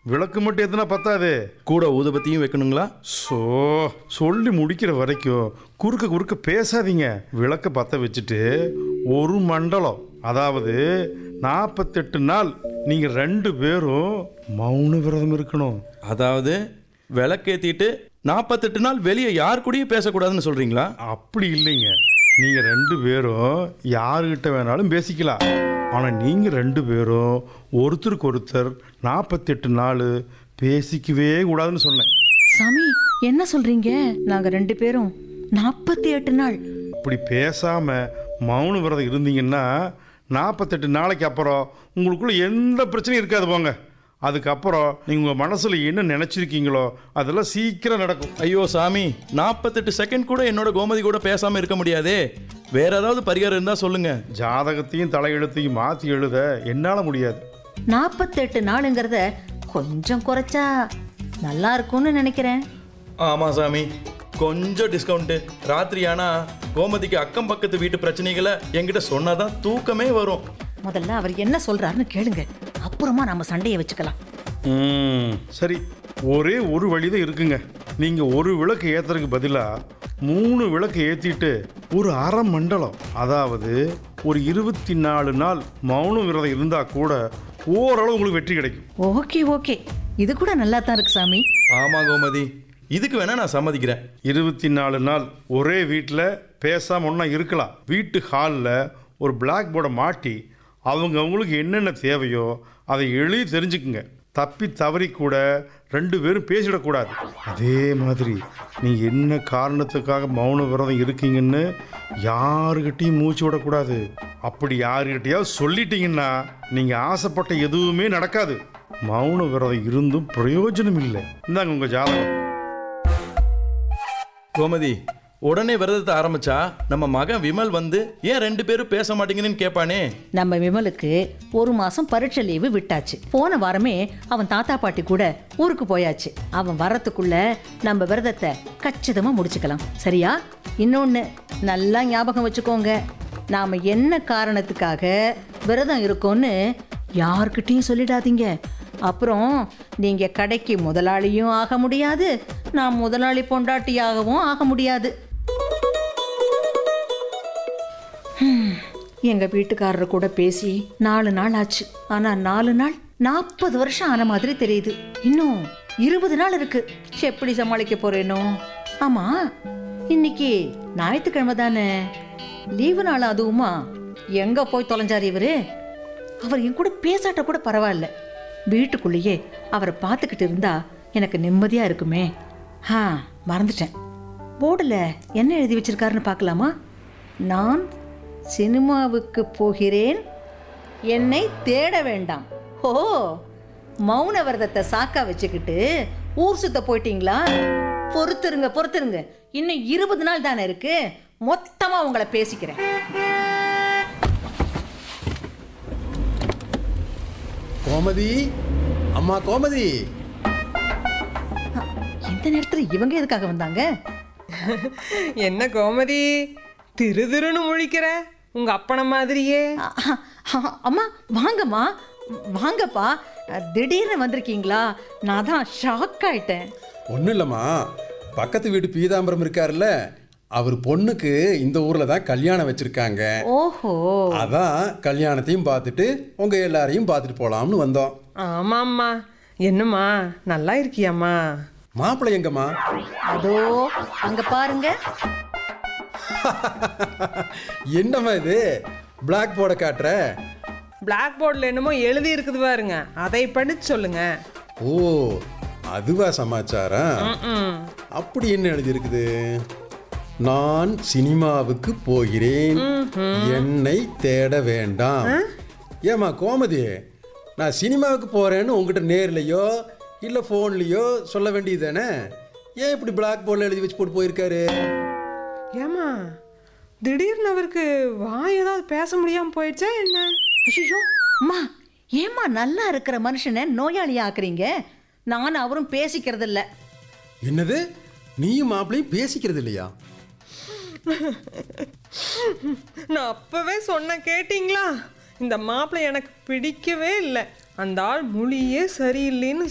விளக்கு மட்டும் எத்தனை பத்தாது கூட ஊதுபத்தியும் வைக்கணுங்களா ஸோ சொல்லி முடிக்கிற வரைக்கும் குறுக்க குறுக்க பேசாதீங்க விளக்க பற்ற வச்சுட்டு ஒரு மண்டலம் அதாவது நாற்பத்தெட்டு நாள் நீங்கள் ரெண்டு பேரும் மௌன விரதம் இருக்கணும் அதாவது விளக்கேத்திட்டு நாற்பத்தெட்டு நாள் வெளியே யார் கூடயும் பேசக்கூடாதுன்னு சொல்றீங்களா அப்படி இல்லைங்க நீங்கள் ரெண்டு பேரும் யாருக்கிட்ட வேணாலும் பேசிக்கலாம் ஆனால் நீங்கள் ரெண்டு பேரும் ஒருத்தருக்கு ஒருத்தர் நாற்பத்தெட்டு நாள் பேசிக்கவே கூடாதுன்னு சொன்னேன் சாமி என்ன சொல்றீங்க நாங்க ரெண்டு பேரும் நாற்பத்தி எட்டு நாள் இப்படி பேசாமல் மௌன விரதம் இருந்தீங்கன்னா நாற்பத்தெட்டு நாளைக்கு அப்புறம் உங்களுக்குள்ள எந்த பிரச்சனையும் இருக்காது போங்க அதுக்கப்புறம் நீங்கள் உங்கள் மனசில் என்ன நினச்சிருக்கீங்களோ அதெல்லாம் சீக்கிரம் நடக்கும் ஐயோ சாமி நாற்பத்தெட்டு செகண்ட் கூட என்னோட கோமதி கூட பேசாம இருக்க முடியாதே வேற ஏதாவது பரிகாரம் இருந்தா சொல்லுங்க ஜாதகத்தையும் தலையெழுத்தையும் மாற்றி எழுத என்னால் முடியாது நாற்பத்தெட்டு நாளுங்கிறத கொஞ்சம் குறைச்சா நல்லா இருக்கும்னு நினைக்கிறேன் ஆமா சாமி கொஞ்சம் டிஸ்கவுண்ட்டு ராத்திரி ஆனா கோமதிக்கு அக்கம் பக்கத்து வீட்டு பிரச்சனைகளை என்கிட்ட சொன்னாதான் தூக்கமே வரும் முதல்ல அவர் என்ன சொல்றாருன்னு கேளுங்க அப்புறமா நம்ம சண்டையை வச்சுக்கலாம் ம் சரி ஒரே ஒரு வழி தான் இருக்குங்க நீங்கள் ஒரு விளக்கு ஏற்றுறதுக்கு பதிலாக மூணு விளக்கு ஏற்றிட்டு ஒரு அரை மண்டலம் அதாவது ஒரு இருபத்தி நாலு நாள் மௌன விரதம் இருந்தால் கூட ஓரளவு உங்களுக்கு வெற்றி கிடைக்கும் ஓகே ஓகே இது கூட நல்லா தான் இருக்கு சாமி ஆமா கோமதி இதுக்கு வேணா நான் சம்மதிக்கிறேன் இருபத்தி நாலு நாள் ஒரே வீட்டில் பேசாமல் ஒன்றா இருக்கலாம் வீட்டு ஹாலில் ஒரு பிளாக் போர்டை மாட்டி அவங்க அவங்களுக்கு என்னென்ன தேவையோ அதை எழுதி தெரிஞ்சுக்குங்க தப்பி தவறி கூட ரெண்டு பேரும் பேசிடக்கூடாது அதே மாதிரி நீங்கள் என்ன காரணத்துக்காக மௌன விரதம் இருக்கீங்கன்னு யாருக்கிட்டையும் மூச்சு விடக்கூடாது அப்படி யாருக்கிட்டையாவது சொல்லிட்டீங்கன்னா நீங்கள் ஆசைப்பட்ட எதுவுமே நடக்காது மௌன விரதம் இருந்தும் பிரயோஜனம் இல்லை இந்தாங்க உங்கள் ஜாதகம் கோமதி உடனே விரதத்தை ஆரம்பிச்சா நம்ம மகன் விமல் வந்து ஏன் ரெண்டு பேரும் பேச மாட்டீங்கன்னு கேட்பானே நம்ம விமலுக்கு ஒரு மாசம் பரீட்சை லீவு விட்டாச்சு போன வாரமே அவன் தாத்தா பாட்டி கூட ஊருக்கு போயாச்சு அவன் வரத்துக்குள்ள நம்ம விரதத்தை கச்சிதமா முடிச்சுக்கலாம் சரியா இன்னொன்னு நல்லா ஞாபகம் வச்சுக்கோங்க நாம என்ன காரணத்துக்காக விரதம் இருக்கோம்னு யார்கிட்டயும் சொல்லிடாதீங்க அப்புறம் நீங்க கடைக்கு முதலாளியும் ஆக முடியாது நான் முதலாளி பொண்டாட்டியாகவும் ஆக முடியாது எங்க வீட்டுக்காரர் கூட பேசி நாலு நாள் ஆச்சு ஆனா நாலு நாள் நாற்பது வருஷம் ஆன மாதிரி தெரியுது இன்னும் இருபது நாள் இருக்கு எப்படி சமாளிக்க போறேனோ ஆமா இன்னைக்கு ஞாயிற்றுக்கிழமை தானே லீவு நாள் அதுவுமா எங்க போய் தொலைஞ்சார் இவரு அவர் என் கூட பேசாட்ட கூட பரவாயில்ல வீட்டுக்குள்ளேயே அவரை பார்த்துக்கிட்டு இருந்தா எனக்கு நிம்மதியா இருக்குமே ஆ மறந்துட்டேன் போர்டில் என்ன எழுதி வச்சிருக்காருன்னு பார்க்கலாமா நான் சினிமாவுக்கு போகிறேன் என்னை தேட வேண்டாம் ஓ மௌன விரதத்தை சாக்கா வச்சுக்கிட்டு ஊர் சுத்த போயிட்டீங்களா பொறுத்துருங்க பொறுத்துருங்க இன்னும் இருபது நாள் தானே இருக்கு மொத்தமா உங்களை பேசிக்கிறேன் கோமதி அம்மா கோமதி இந்த நேரத்தில் இவங்க எதுக்காக வந்தாங்க என்ன கோமதி திரு திருன்னு முழிக்கிற உங்க அப்பன மாதிரியே அ, அ, அம்மா வாங்கம்மா வாங்கப்பா திடீர்னு வந்திருக்கீங்களா நான் தான் ஷாக் ஆயிட்டேன் ஒன்றும் இல்லைம்மா பக்கத்து வீட்டு பீதாம்பரம் இருக்காருல்ல அவர் பொண்ணுக்கு இந்த ஊரில் தான் கல்யாணம் வச்சுருக்காங்க ஓஹோ அதான் கல்யாணத்தையும் பார்த்துட்டு உங்கள் எல்லாரையும் பார்த்துட்டு போகலாம்னு வந்தோம் ஆமாம்மா என்னம்மா நல்லா இருக்கியாம்மா மாப்பிள்ளை எங்கம்மா அதோ அங்க பாருங்க என்னம்மா இது பிளாக் போர்டை காட்டுற பிளாக் போர்டில் என்னமோ எழுதி இருக்குது பாருங்க அதை படிச்சு சொல்லுங்க ஓ அதுவா சமாச்சாரம் ம் அப்படி என்ன எழுதியிருக்குது நான் சினிமாவுக்கு போகிறேன் என்னை தேட வேண்டாம் ஏமா கோமதி நான் சினிமாவுக்கு போறேன்னு உங்ககிட்ட நேர்லையோ இல்லை ஃபோன்லேயோ சொல்ல வேண்டியது தானே ஏன் இப்படி பிளாக் போர்டில் எழுதி வச்சு போட்டு போயிருக்காரு ஏம்மா திடீர்னு அவருக்கு வாய் ஏதாவது பேச முடியாம போயிடுச்சா என்ன ஐயோ அம்மா ஏம்மா நல்லா இருக்கிற மனுஷனை நோயாளி ஆக்குறீங்க நான் அவரும் பேசிக்கிறது இல்ல என்னது நீயும் மாப்பிளையும் பேசிக்கிறது இல்லையா நான் அப்பவே சொன்ன கேட்டிங்களா இந்த மாப்பிள்ளை எனக்கு பிடிக்கவே இல்லை அந்த ஆள் மொழியே சரியில்லைன்னு